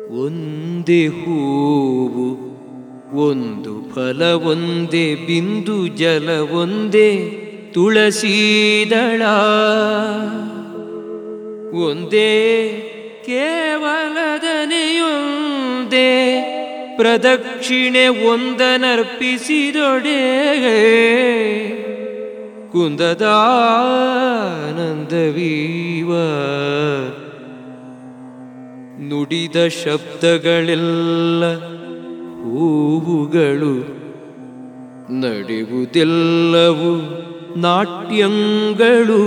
ಒಂದೇ ಹೂವು ಒಂದು ಫಲ ಒಂದೇ ಬಿಂದು ಜಲ ಒಂದೇ ತುಳಸೀದಳ ಒಂದೇ ಕೇವಲದನೆಯೊಂದೇ ಪ್ರದಕ್ಷಿಣೆ ಒಂದನರ್ಪಿಸಿದೊಡೆ ಕುಂದದಾನಂದವೀವ ನುಡಿದ ಶಬ್ದಗಳೆಲ್ಲ ಹೂವುಗಳು ನಡೆಯುವುದೆಲ್ಲವೂ ನಾಟ್ಯಂಗಳು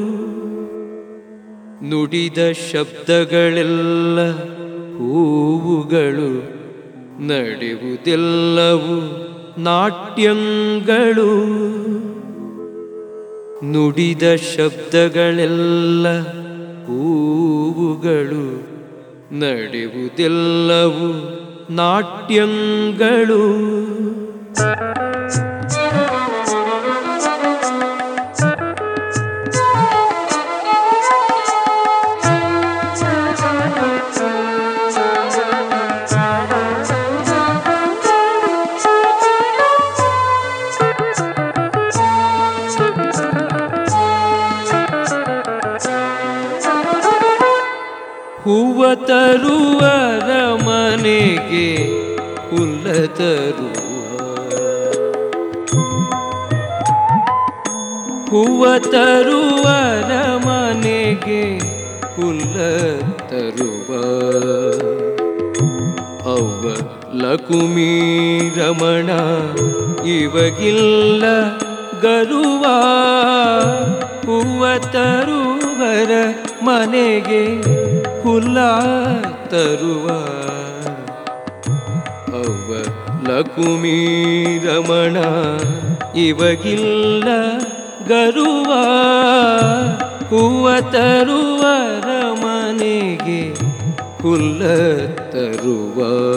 ನುಡಿದ ಶಬ್ದಗಳೆಲ್ಲ ಹೂವುಗಳು ನಡೆಯುವುದೆಲ್ಲವೂ ನಾಟ್ಯಂಗಳು ನುಡಿದ ಶಬ್ದಗಳೆಲ್ಲ ಹೂವುಗಳು ನಡೆಯುವುದೆಲ್ಲವೂ ನಾಟ್ಯಂಗಳು ಹೂವ ತರುವರ ಮನೆಗೆ ಹುಲ್ಲ ತರುವ ಹೂವ ತರುವರ ಮನೆಗೆ ಹುಲ್ಲ ತರುವ ಅವ್ವ ಲಕುಮಿ ರಮಣ ಇವಗಿಲ್ಲ ಗರುವ ಹೂವ ತರುವರ ಮನೆಗೆ ಹುಲ್ಲ ತರುವ ಅವ್ವ ಲಕುಮಿ ರಮಣ ಇವಗಿಲ್ಲ ಗರುವ ಹೂವ ತರುವರ ಮನೆಗೆ ಹುಲ್ಲ ತರುವ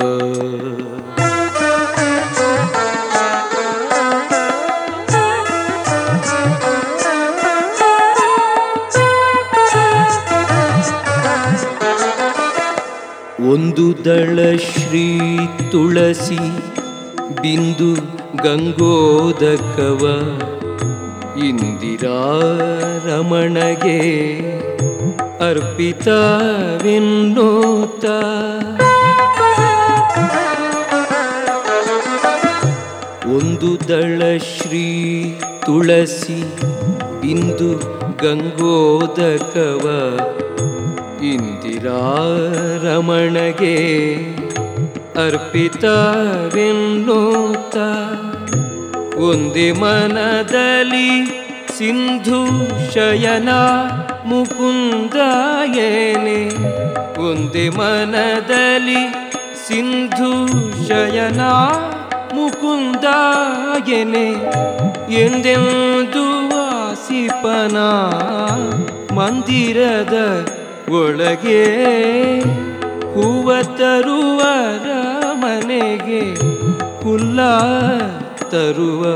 ಒಂದು ದಳ ಶ್ರೀ ತುಳಸಿ ಬಿಂದು ಗಂಗೋದಕವ ಇಂದಿರಾ ರಮಣಗೆ ಅರ್ಪಿತವೆನ್ನೋತ ಒಂದು ದಳ ಶ್ರೀ ತುಳಸಿ ಬಿಂದು ಗಂಗೋದಕವ ಇಂದಿರಾ ರಮಣಗೆ ಅರ್ಪಿತವೆನ್ನೋತ ಒಂದೇ ಮನದಲ್ಲಿ ಸಿಂಧು ಶಯನ ಮುಕುಂದ ಏನೆ ಒಂದೇ ಮನದಲ್ಲಿ ಸಿಂಧು ಶಯನ ಮುಕುಂದ ಎನೆ ಎಂದೆಂದು ವಾಸಿಪನ ಮಂದಿರದ ಒಳಗೆ ಹೂವ ತರುವರ ಮನೆಗೆ ಹುಲ್ಲ ತರುವ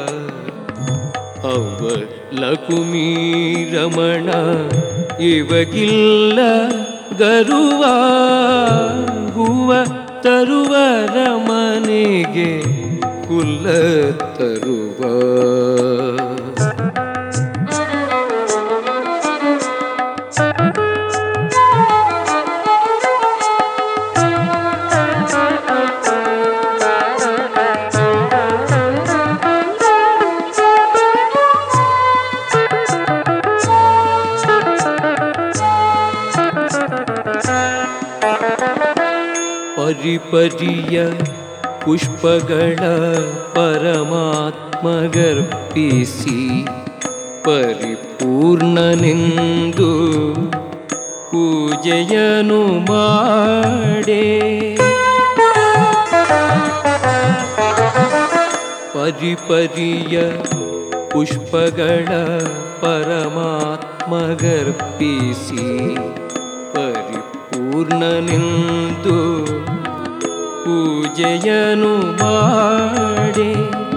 ಅವ್ವ ಲಕುಮಿ ರಮಣ ಇವಗಿಲ್ಲ ಗರುವ ಹೂವ ತರುವರ ಮನೆಗೆ ಹುಲ್ಲ ತರುವ ಪರಿಪರಿಯ ಪುಷ್ಪಗಳ ಪರಮಾತ್ಮಗರ್ಪಿಸಿ ಪರಿಪೂರ್ಣನೆಂದು ಪೂಜೆಯನು ಮಾಡೆ ಪರಿಪರಿಯ ಪುಷ್ಪಗಳ ಪರಮಾತ್ಮಗರ್ಪಿಸಿ ಪರಿಪೂರ್ಣನೆಂದು ಪೂಜೆಯನು ಮಾಡಿ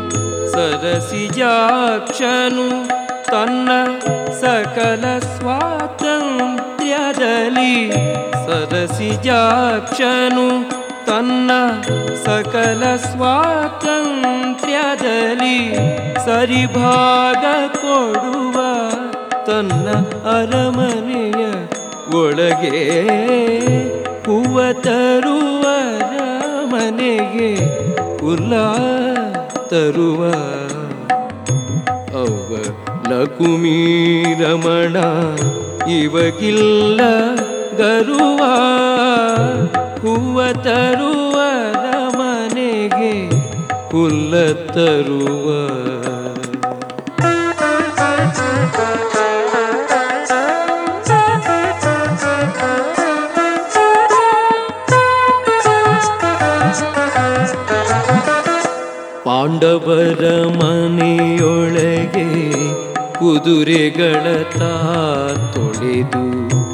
ಸರಸಿಜಾಕ್ಷನು ತನ್ನ ಸಕಲ ಸ್ವಾತಂತ್ರ್ಯದಲ್ಲಿ ಸರಸಿಜಾಕ್ಷನು ತನ್ನ ಸಕಲ ಸ್ವಾತಂತ್ರ್ಯದಲ್ಲಿ ಸರಿಭಾಗ ಕೊಡುವ ತನ್ನ ಅರಮನೆಯ ಒಳಗೆ ಹೂವ ತರುವರ ಮನೆಗೆ ಹುಲ್ಲ ತರುವ ಅವ್ವ ಲಕುಮಿ ರಮಣ ಇವಗಿಲ್ಲ ಗರುವ ಹೂವ ತರುವರ ಮನೆಗೆ ಹುಲ್ಲ ತರುವ ಪಾಂಡವರ ಮನೆಯೊಳಗೆ ಕುದುರೆಗಳ ತಾ ತೊಳೆದು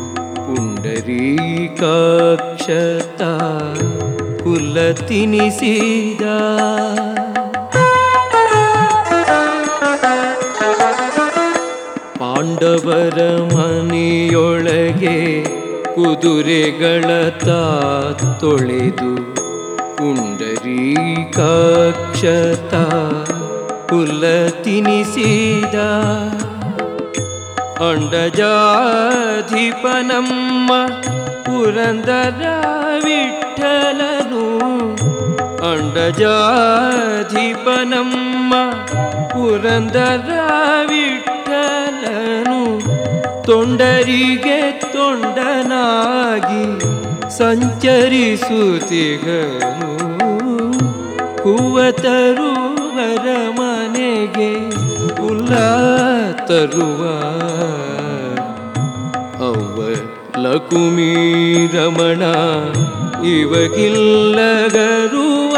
ಪುಂಡರೀಕಾಕ್ಷತ ಹುಲ್ಲ ತಿನಿಸಿದ ಪಾಂಡವರ ಮನೆಯೊಳಗೆ ಕುದುರೆಗಳ ತಾ ತೊಳೆದು ಪುಂಡರೀಕಾಕ್ಷತ ಹುಲ್ಲ ತಿನಿಸಿದ ಅಂಡಜಾಧಿಪನಮ್ಮ ಪುರಂದರ ವಿಠಲನು ಅಂಡಜಾಧಿಪನಮ್ಮ ಪುರಂದರ ವಿಠಲನು ತೊಂಡರಿಗೆ ತೊಂಡನಾಗಿ ಸಂಚರಿಸುತ್ತಿಗನು ಹೂವ ತರುವರ ಮನೆಗೆ ಹುಲ್ಲ ತರುವ ಅವ್ವ ಲಕುಮಿ ರಮಣ ಇವಗಿಲ್ಲ ಗರುವ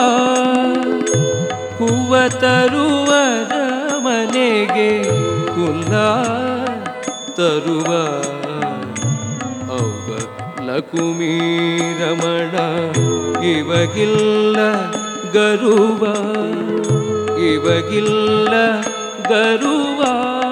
ಹೂವ ತರುವರ ಮನೆಗೆ ಹುಲ್ಲ ತರುವ ಅವ್ವ ಲಕುಮಿ ರಮಣ ಇವಗಿಲ್ಲ ಗರುವ ಇವಗಿಲ್ಲ ಗರುವ